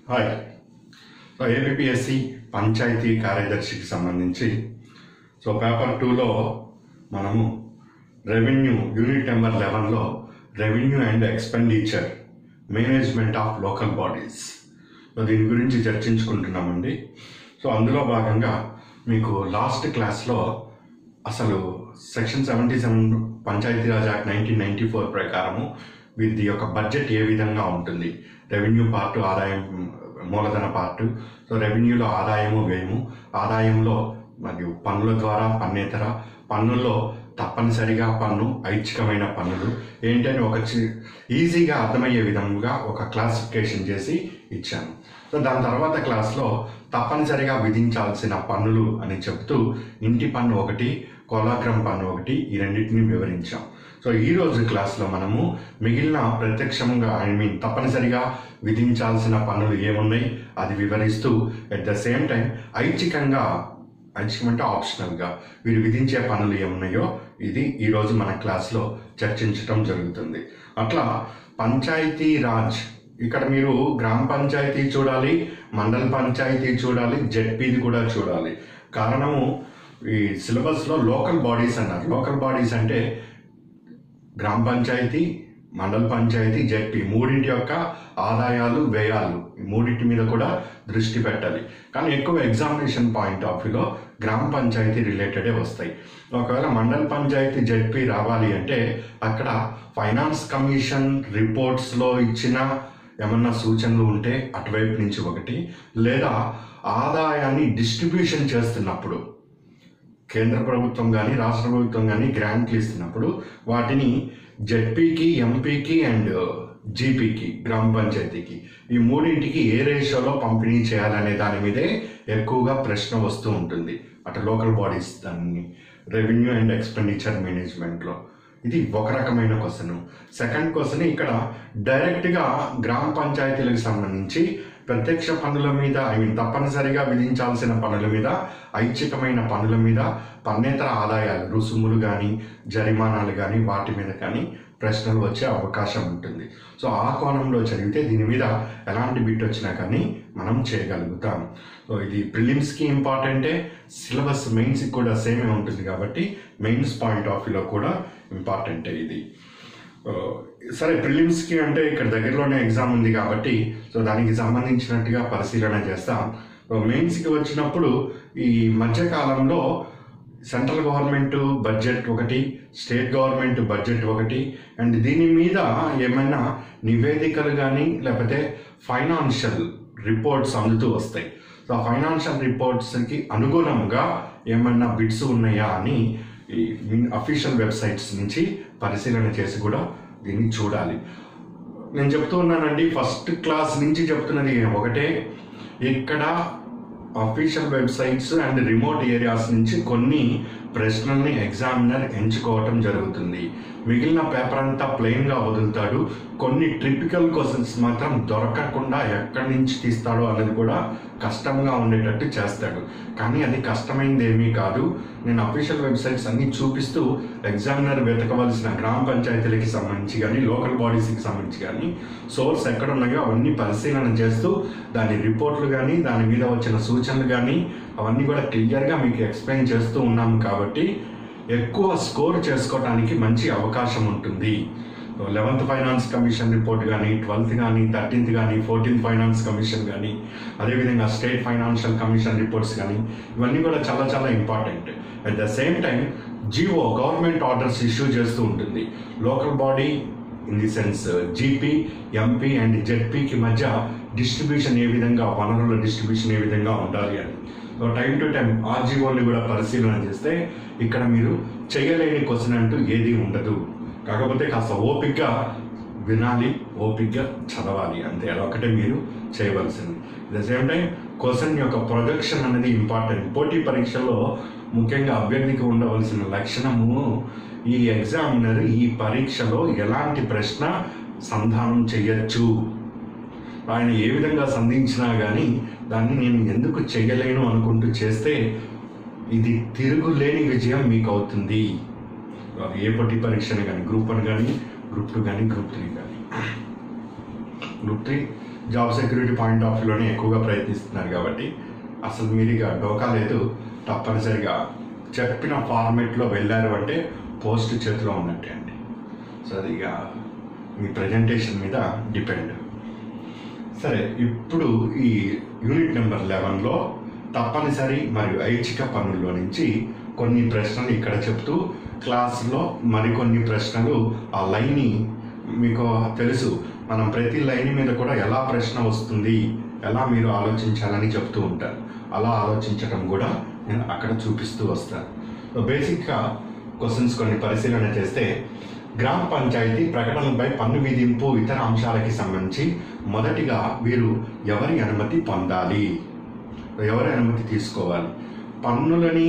hi so APSC panchayat కార్యదర్శికి సంబంధించి so paper టూలో మనము రెవెన్యూ యూనిట్ నెంబర్ లెవెన్లో revenue and expenditure management of local bodies so దీని గురించి చర్చించుకుంటున్నామండి సో అందులో భాగంగా మీకు లాస్ట్ క్లాస్లో అసలు section seventy seven Panchayati Raj act nineteen ninety four ప్రకారము వీటి యొక్క బడ్జెట్ ఏ విధంగా ఉంటుంది రెవెన్యూ పార్ట్ ఆదాయం మూలధన పార్ట్ సో రెవెన్యూలో ఆదాయము వ్యయము ఆదాయంలో మరియు పన్నుల ద్వారా పన్నేతర పన్నుల్లో తప్పనిసరిగా పన్ను ఐచ్ఛికమైన పన్నులు ఏంటని ఒక చి- ఈజీగా అర్థమయ్యే విధంగా ఒక క్లాసిఫికేషన్ చేసి ఇచ్చాను సో దాని తర్వాత క్లాస్లో తప్పనిసరిగా విధించాల్సిన పన్నులు అని చెప్తూ ఇంటి పన్ను ఒకటి కోలాగ్రం పన్ను ఒకటి ఈ రెండింటిని వివరించాం సో ఈ రోజు క్లాస్లో మనము మిగిలిన ప్రత్యక్షంగా ఐ మీన్ తప్పనిసరిగా విధించాల్సిన పన్నులు ఏమున్నాయి అది వివరిస్తూ ఎట్ ద సేమ్ టైం ఐచ్ఛికంగా ఐచ్ఛికం అంటే ఆప్షనల్గా వీరు విధించే పనులు ఏమున్నాయో ఇది ఈరోజు మన క్లాస్లో చర్చించడం జరుగుతుంది అట్లా పంచాయతీ రాజ్ ఇక్కడ మీరు గ్రామ పంచాయతీ చూడాలి మండల పంచాయతీ చూడాలి జెడ్పీది కూడా చూడాలి కారణము ఈ సిలబస్లో లోకల్ బాడీస్ అన్నారు లోకల్ బాడీస్ అంటే గ్రామ పంచాయతీ మండల పంచాయతీ జెడ్పీ మూడింటి యొక్క ఆదాయాలు వ్యయాలు ఈ మూడింటి మీద కూడా దృష్టి పెట్టాలి కానీ ఎక్కువ ఎగ్జామినేషన్ పాయింట్ ఆఫ్ వ్యూలో గ్రామ పంచాయతీ రిలేటెడే వస్తాయి ఒకవేళ మండల పంచాయతీ జెడ్పీ రావాలి అంటే అక్కడ ఫైనాన్స్ కమిషన్ రిపోర్ట్స్లో ఇచ్చిన ఏమన్నా సూచనలు ఉంటే అటువైపు నుంచి ఒకటి లేదా ఆదాయాన్ని డిస్ట్రిబ్యూషన్ చేస్తున్నప్పుడు కేంద్ర ప్రభుత్వం కానీ రాష్ట్ర ప్రభుత్వం కానీ గ్రాంట్లు ఇస్తున్నప్పుడు వాటిని జెడ్పీకి ఎంపీకి అండ్ జీపీకి గ్రామ పంచాయతీకి ఈ మూడింటికి ఏ రేషియోలో పంపిణీ చేయాలనే దాని మీదే ఎక్కువగా ప్రశ్న వస్తూ ఉంటుంది అటు లోకల్ బాడీస్ దాన్ని రెవెన్యూ అండ్ ఎక్స్పెండిచర్ మేనేజ్మెంట్లో ఇది ఒక రకమైన క్వశ్చన్ సెకండ్ క్వశ్చన్ ఇక్కడ డైరెక్ట్గా గ్రామ పంచాయతీలకు సంబంధించి ప్రత్యక్ష పన్నుల మీద ఐ మీన్ తప్పనిసరిగా విధించాల్సిన పన్నుల మీద ఐచ్ఛికమైన పన్నుల మీద పన్నేతర ఆదాయాలు రుసుములు కానీ జరిమానాలు కానీ వాటి మీద కానీ ప్రశ్నలు వచ్చే అవకాశం ఉంటుంది సో ఆ కోణంలో చదివితే దీని మీద ఎలాంటి బిట్ వచ్చినా కానీ మనం చేయగలుగుతాం సో ఇది ప్రిలిమ్స్కి ఇంపార్టెంటే సిలబస్ మెయిన్స్కి కూడా సేమే ఉంటుంది కాబట్టి మెయిన్స్ పాయింట్ ఆఫ్ వ్యూలో కూడా ఇంపార్టెంటే ఇది ఆ, సరే ప్రిలిమ్స్కి అంటే ఇక్కడ దగ్గరలోనే ఎగ్జామ్ ఉంది కాబట్టి సో దానికి సంబంధించినట్టుగా పరిశీలన చేస్తాం సో మెయిన్స్కి వచ్చినప్పుడు ఈ మధ్యకాలంలో సెంట్రల్ గవర్నమెంట్ బడ్జెట్ ఒకటి స్టేట్ గవర్నమెంట్ బడ్జెట్ ఒకటి అండ్ దీని మీద ఏమైనా నివేదికలు కానీ లేకపోతే ఫైనాన్షియల్ రిపోర్ట్స్ అందుతూ వస్తాయి సో ఆ ఫైనాన్షియల్ రిపోర్ట్స్కి అనుగుణంగా ఏమన్నా బిడ్స్ ఉన్నాయా అని ఈ అఫీషియల్ వెబ్సైట్స్ నుంచి పరిశీలన చేసి కూడా దీన్ని చూడాలి నేను చెప్తూ ఉన్నానండి ఫస్ట్ క్లాస్ నుంచి చెప్తున్నది ఒకటే ఇక్కడ official websites and remote areas నుంచి కొన్ని ప్రశ్నల్ని ఎగ్జామినర్ ఎంచుకోవటం జరుగుతుంది మిగిలిన పేపర్ అంతా ప్లెయిన్గా వదులుతాడు కొన్ని ట్రిపికల్ క్వశ్చన్స్ మాత్రం దొరకకుండా ఎక్కడి నుంచి తీస్తాడో అనేది కూడా కష్టంగా ఉండేటట్టు చేస్తాడు కానీ అది కష్టమైంది ఏమీ కాదు నేను అఫీషియల్ వెబ్సైట్స్ అన్ని చూపిస్తూ ఎగ్జామినర్ వెతకవలసిన గ్రామ పంచాయతీలకి సంబంధించి కానీ లోకల్ బాడీస్కి సంబంధించి కానీ సోర్స్ ఎక్కడ ఉన్నాయో అవన్నీ పరిశీలన చేస్తూ దాని రిపోర్ట్లు కానీ దాని మీద వచ్చిన సూచనలు కానీ అవన్నీ కూడా క్లియర్గా మీకు ఎక్స్ప్లెయిన్ చేస్తూ ఉన్నాము కాబట్టి ఎక్కువ స్కోర్ చేసుకోవడానికి మంచి అవకాశం ఉంటుంది లెవెంత్ ఫైనాన్స్ కమిషన్ రిపోర్ట్ కానీ ట్వెల్త్ కానీ థర్టీన్త్ కానీ ఫోర్టీన్త్ ఫైనాన్స్ కమిషన్ కానీ అదేవిధంగా స్టేట్ ఫైనాన్షియల్ కమిషన్ రిపోర్ట్స్ కానీ ఇవన్నీ కూడా చాలా చాలా important at the same time GO government orders issue చేస్తూ ఉంటుంది local body in the sense GP MP and జెడ్పీకి మధ్య డిస్ట్రిబ్యూషన్ ఏ విధంగా వనరుల డిస్ట్రిబ్యూషన్ ఏ విధంగా ఉండాలి అని సో టైం టు టైం ఆర్జీఓని కూడా పరిశీలన చేస్తే ఇక్కడ మీరు చేయలేని క్వశ్చన్ అంటూ ఏది ఉండదు కాకపోతే కాస్త ఓపిక్గా వినాలి ఓపిక్గా చదవాలి అంతే అదొకటే మీరు చేయవలసింది ద సేమ్ టైం క్వశ్చన్ యొక్క ప్రొజెక్షన్ అనేది ఇంపార్టెంట్ పోటీ పరీక్షలో ముఖ్యంగా అభ్యర్థికి ఉండవలసిన లక్షణము ఈ ఎగ్జామినర్ ఈ పరీక్షలో ఎలాంటి ప్రశ్న సంధానం చేయొచ్చు ఆయన ఏ విధంగా సంధించినా కానీ దాన్ని నేను ఎందుకు చేయలేను అనుకుంటూ చేస్తే ఇది తిరుగులేని విజయం మీకు అవుతుంది అది ఏ పోటీ పరీక్షని కానీ గ్రూప్ వన్ కానీ గ్రూప్ టూ కానీ గ్రూప్ త్రీ కానీ group three job security point of వ్యూలోనే ఎక్కువగా ప్రయత్నిస్తున్నారు కాబట్టి అసలు మీరు ఇక డోకా లేదు తప్పనిసరిగా చెప్పిన ఫార్మేట్లో వెళ్ళారు అంటే పోస్ట్ చేతిలో ఉన్నట్టే అండి సో అది ఇక మీ ప్రజెంటేషన్ మీద డిపెండ్ సరే ఇప్పుడు ఈ యూనిట్ నెంబర్ లెవెన్లో తప్పనిసరి మరియు ఐచ్ఛిక పనుల్లో నుంచి కొన్ని ప్రశ్నలు ఇక్కడ చెప్తూ క్లాస్లో మరికొన్ని ప్రశ్నలు ఆ లైన్ని మీకు తెలుసు మనం ప్రతి లైన్ మీద కూడా ఎలా ప్రశ్న వస్తుంది ఎలా మీరు ఆలోచించాలని చెప్తూ ఉంటారు అలా ఆలోచించడం కూడా నేను అక్కడ చూపిస్తూ వస్తాను సో బేసిక్గా క్వశ్చన్స్ కొన్ని పరిశీలన చేస్తే గ్రామ పంచాయతీ ప్రకటనలపై పన్ను విధింపు ఇతర అంశాలకి సంబంధించి మొదటిగా వీరు ఎవరి అనుమతి పొందాలి ఎవరి అనుమతి తీసుకోవాలి పన్నులని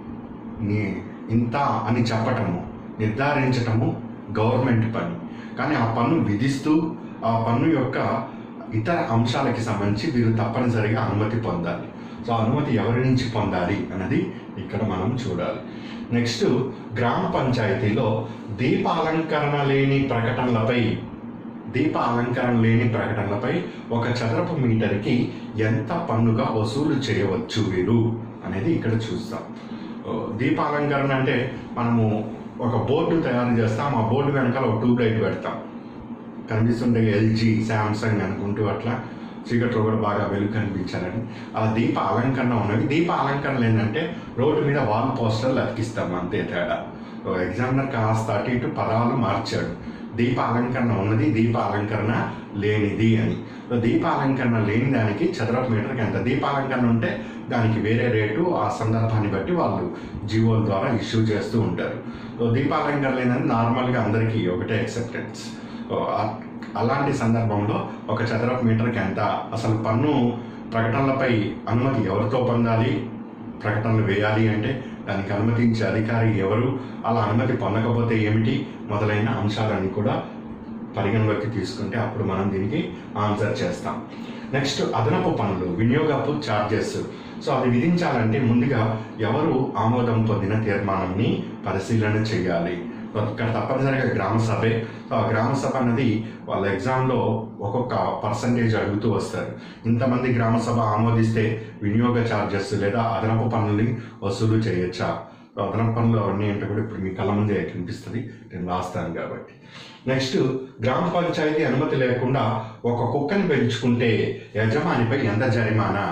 ని- ఇంత అని చెప్పటము నిర్ధారించటము గవర్నమెంట్ పని కానీ ఆ పన్ను విధిస్తూ ఆ పన్ను యొక్క ఇతర అంశాలకి సంబంధించి వీరు తప్పనిసరిగా అనుమతి పొందాలి సో ఆ అనుమతి ఎవరి నుంచి పొందాలి అన్నది ఇక్కడ మనం చూడాలి నెక్స్ట్ గ్రామ పంచాయతీలో దీప అలంకరణ లేని ప్రకటనలపై దీప అలంకరణ లేని ప్రకటనలపై ఒక చదరపు మీటర్కి ఎంత పన్నుగా వసూలు చేయవచ్చు వీరు అనేది ఇక్కడ చూస్తాం ఓ, దీప అలంకరణ అంటే మనము ఒక బోర్డు తయారు చేస్తాం ఆ బోర్డు వెనకాల ఒక ట్యూబ్ లైట్ పెడతాం కనిపిస్తుంటే ఎల్జీ శాంసంగ్ అనుకుంటూ అట్లా చీకట్లో కూడా బాగా వెలుగు కనిపించాలని ఆ దీప అలంకరణ ఉన్నది దీప అలంకరణ ఏంటంటే రోడ్డు మీద వాల్ పోస్టర్లు అతికిస్తాం అంతే తేడా ఓ ఎగ్జామినర్ కాస్త అటు ఇటు పదాలు మార్చాడు దీప అలంకరణ ఉన్నది దీప అలంకరణ లేనిది అని సో దీప అలంకరణ లేని దానికి చదరపు మీటర్కి ఎంత దీప అలంకరణ ఉంటే దానికి వేరే రేటు ఆ సందర్భాన్ని బట్టి వాళ్ళు జీవోల ద్వారా ఇష్యూ చేస్తూ ఉంటారు సో దీప అలంకరణ లేదని నార్మల్గా అందరికీ ఒకటే యాక్సెప్టెన్స్ సో ఆ- అలాంటి సందర్భంలో ఒక చదరపు మీటర్కి ఎంత అసలు పన్ను ప్రకటనలపై అనుమతి ఎవరితో పొందాలి ప్రకటనలు వేయాలి అంటే దానికి అనుమతించే అధికారి ఎవరు అలా అనుమతి పొందకపోతే ఏమిటి మొదలైన అంశాలన్నీ కూడా పరిగణలోకి తీసుకుంటే అప్పుడు మనం దీనికి ఆన్సర్ చేస్తాం నెక్స్ట్ అదనపు పనులు వినియోగపు ఛార్జెస్ సో అది విధించాలంటే ముందుగా ఎవరు ఆమోదం పొందిన తీర్మానాన్ని పరిశీలన చేయాలి సో ఇక్కడ తప్పనిసరిగా గ్రామ సభే సో ఆ గ్రామ సభ అన్నది వాళ్ళ ఎగ్జామ్లో ఒక్కొక్క పర్సంటేజ్ అడుగుతూ వస్తారు ఇంతమంది గ్రామ సభ ఆమోదిస్తే వినియోగ ఛార్జెస్ లేదా అదనపు పనుల్ని వసూలు చేయొచ్చా సో అదనపు పనులు అవన్నీ అంటే కూడా ఇప్పుడు మీ కళ్ళ ముందే కనిపిస్తుంది నేను రాస్తాను కాబట్టి నెక్స్ట్ గ్రామ పంచాయతీ అనుమతి లేకుండా ఒక కుక్కని పెంచుకుంటే యజమానిపై ఎంత జరిమానా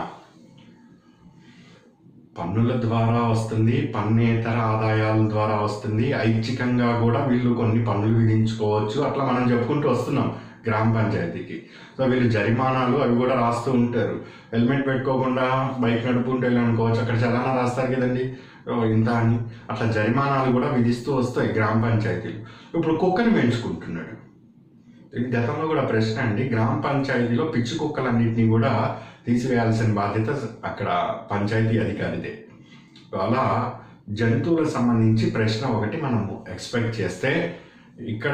పన్నుల ద్వారా వస్తుంది పన్నేతర ఆదాయాల ద్వారా వస్తుంది ఐచ్ఛికంగా కూడా వీళ్ళు కొన్ని పన్నులు విధించుకోవచ్చు అట్లా మనం చెప్పుకుంటూ వస్తున్నాం గ్రామ పంచాయతీకి సో వీళ్ళు జరిమానాలు అవి కూడా రాస్తూ ఉంటారు హెల్మెట్ పెట్టుకోకుండా బైక్ నడుపుకుంటూ వెళ్ళి అనుకోవచ్చు అక్కడ చలానా రాస్తారు కదండి ఓ ఇంత అని అట్లా జరిమానాలు కూడా విధిస్తూ వస్తాయి గ్రామ పంచాయతీలు ఇప్పుడు కుక్కని పెంచుకుంటున్నాడు ఇది గతంలో కూడా ప్రశ్న అండి గ్రామ పంచాయతీలో పిచ్చి కుక్కలన్నింటినీ కూడా తీసివేయాల్సిన బాధ్యత అక్కడ పంచాయతీ అధికారిదే అలా జంతువులకు సంబంధించి ప్రశ్న ఒకటి మనము ఎక్స్పెక్ట్ చేస్తే ఇక్కడ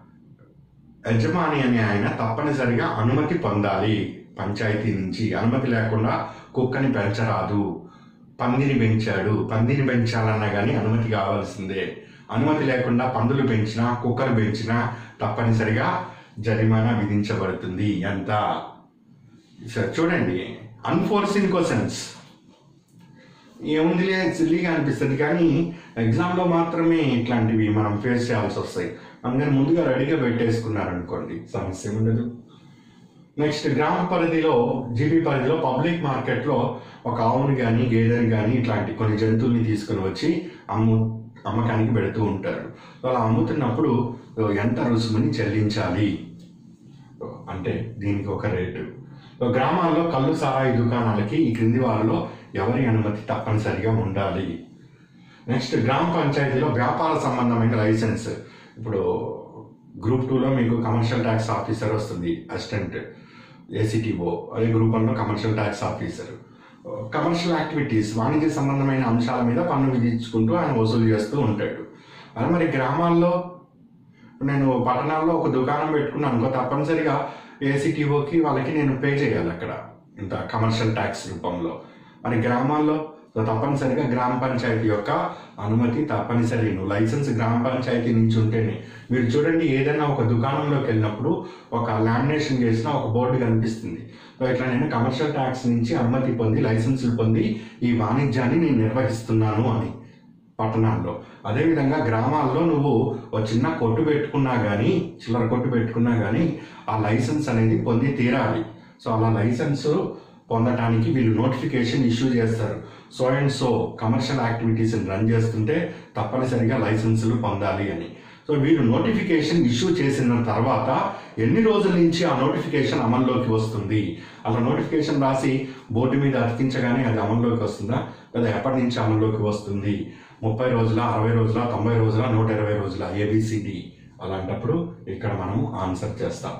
యజమాని అనే ఆయన తప్పనిసరిగా అనుమతి పొందాలి పంచాయతీ నుంచి అనుమతి లేకుండా కుక్కని పెంచరాదు పందిని పెంచాడు పందిని పెంచాలన్నా కానీ అనుమతి కావాల్సిందే అనుమతి లేకుండా పందులు పెంచినా కుక్కలు పెంచినా తప్పనిసరిగా జరిమానా విధించబడుతుంది ఎంత సరే చూడండి అన్ఫోర్సిన్ క్వశ్చన్స్ ఏముందిలే సిల్లీగా అనిపిస్తుంది కానీ ఎగ్జామ్లో మాత్రమే ఇట్లాంటివి మనం ఫేస్ చేయాల్సి వస్తాయి అందుకని ముందుగా రెడీగా పెట్టేసుకున్నారనుకోండి సమస్య ఉండదు నెక్స్ట్ గ్రామ పరిధిలో జీబీ పరిధిలో పబ్లిక్ మార్కెట్లో ఒక ఆవుని కానీ గేదెని కానీ ఇట్లాంటి కొన్ని జంతువుల్ని తీసుకుని వచ్చి అమ్ము అమ్మకానికి పెడుతూ ఉంటారు సో అలా అమ్ముతున్నప్పుడు ఎంత రుసుముని చెల్లించాలి అంటే దీనికి ఒక రేటు సో గ్రామాల్లో కళ్ళు సారాయి దుకాణాలకి ఈ క్రింది వారిలో ఎవరి అనుమతి తప్పనిసరిగా ఉండాలి నెక్స్ట్ గ్రామ పంచాయతీలో వ్యాపార సంబంధమైన లైసెన్స్ ఇప్పుడు గ్రూప్ టూలో మీకు కమర్షియల్ ట్యాక్స్ ఆఫీసర్ వస్తుంది అసిస్టెంట్ ఏసీటీఓ అదే గ్రూప్ వన్లో commercial tax officer commercial activities వాణిజ్య సంబంధమైన అంశాల మీద పన్ను విధించుకుంటూ ఆయన వసూలు చేస్తూ ఉంటాడు అదే మరి గ్రామాల్లో నేను పట్టణాల్లో ఒక దుకాణం పెట్టుకున్నాను అనుకో తప్పనిసరిగా ఏసీటీఓకి వాళ్ళకి నేను పే చేయాలి అక్కడ ఇంత కమర్షియల్ ట్యాక్స్ రూపంలో మరి గ్రామాల్లో సో తప్పనిసరిగా గ్రామ పంచాయతీ యొక్క అనుమతి తప్పనిసరి నువ్వు లైసెన్స్ గ్రామ పంచాయతీ నుంచి ఉంటేనే మీరు చూడండి ఏదైనా ఒక దుకాణంలోకి వెళ్ళినప్పుడు ఒక లామినేషన్ చేసిన ఒక బోర్డు కనిపిస్తుంది సో ఇట్లా నేను కమర్షియల్ ట్యాక్స్ నుంచి అనుమతి పొంది లైసెన్సులు పొంది ఈ వాణిజ్యాన్ని నేను నిర్వహిస్తున్నాను అని పట్టణాల్లో అదేవిధంగా గ్రామాల్లో నువ్వు ఒక చిన్న కొట్టు పెట్టుకున్నా కానీ చిల్లర కొట్టు పెట్టుకున్నా కానీ ఆ లైసెన్స్ అనేది పొంది తీరాలి సో అలా లైసెన్స్ పొందటానికి వీళ్ళు నోటిఫికేషన్ ఇష్యూ చేస్తారు సో అండ్ సో కమర్షియల్ యాక్టివిటీస్ని రన్ చేస్తుంటే తప్పనిసరిగా లైసెన్సులు పొందాలి అని సో వీళ్ళు నోటిఫికేషన్ ఇష్యూ చేసిన తర్వాత ఎన్ని రోజుల నుంచి ఆ నోటిఫికేషన్ అమల్లోకి వస్తుంది అలా నోటిఫికేషన్ రాసి బోర్డు మీద అతికించగానే అది అమల్లోకి వస్తుందా లేదా ఎప్పటి నుంచి అమల్లోకి వస్తుంది ముప్పై రోజుల అరవై రోజుల తొంభై రోజుల నూట ఇరవై రోజుల ఏబిసిడి అలాంటప్పుడు ఇక్కడ మనం ఆన్సర్ చేస్తాం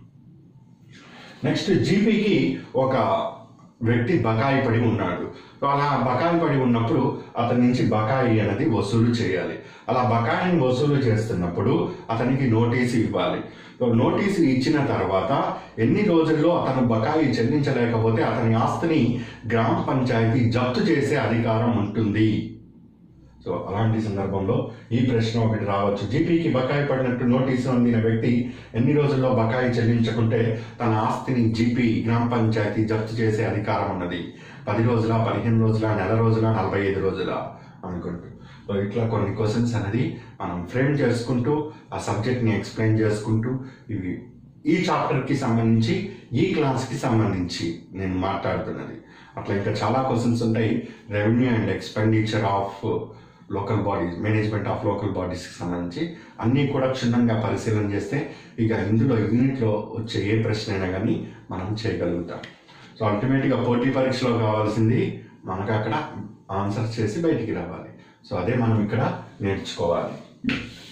నెక్స్ట్ జీపీకి ఒక వ్యక్తి బకాయి పడి ఉన్నాడు సో అలా బకాయి పడి ఉన్నప్పుడు అతని నుంచి బకాయి అనేది వసూలు చేయాలి అలా బకాయిని వసూలు చేస్తున్నప్పుడు అతనికి నోటీసు ఇవ్వాలి సో నోటీసు ఇచ్చిన తర్వాత ఎన్ని రోజుల్లో అతను బకాయి చెల్లించలేకపోతే అతని ఆస్తిని గ్రామ పంచాయతీ జప్తు చేసే అధికారం ఉంటుంది సో అలాంటి సందర్భంలో ఈ ప్రశ్న ఒకటి రావచ్చు జీపీకి బకాయి పడినట్టు నోటీసు అందిన వ్యక్తి ఎన్ని రోజుల్లో బకాయి చెల్లించకుంటే తన ఆస్తిని జీపీ గ్రామ పంచాయతీ జప్తు చేసే అధికారం ఉన్నది పది రోజుల పదిహేను రోజుల నెల రోజుల నలభై ఐదు రోజుల అనుకుంటూ సో ఇట్లా కొన్ని క్వశ్చన్స్ అనేది మనం ఫ్రేమ్ చేసుకుంటూ ఆ సబ్జెక్ట్ని ఎక్స్ప్లెయిన్ చేసుకుంటూ ఇవి ఈ చాప్టర్కి సంబంధించి ఈ క్లాస్కి సంబంధించి నేను మాట్లాడుతున్నది అట్లా ఇంకా చాలా క్వశ్చన్స్ ఉంటాయి revenue and expenditure of local bodies management of local బాడీస్కి సంబంధించి అన్నీ కూడా క్షుణ్ణంగా పరిశీలన చేస్తే ఇక ఇందులో యూనిట్లో వచ్చే ఏ ప్రశ్న అయినా కానీ మనం చేయగలుగుతాం సో అల్టిమేట్గా పోటీ పరీక్షలో కావాల్సింది మనకు అక్కడ ఆన్సర్ చేసి బయటికి రావాలి సో అదే మనం ఇక్కడ నేర్చుకోవాలి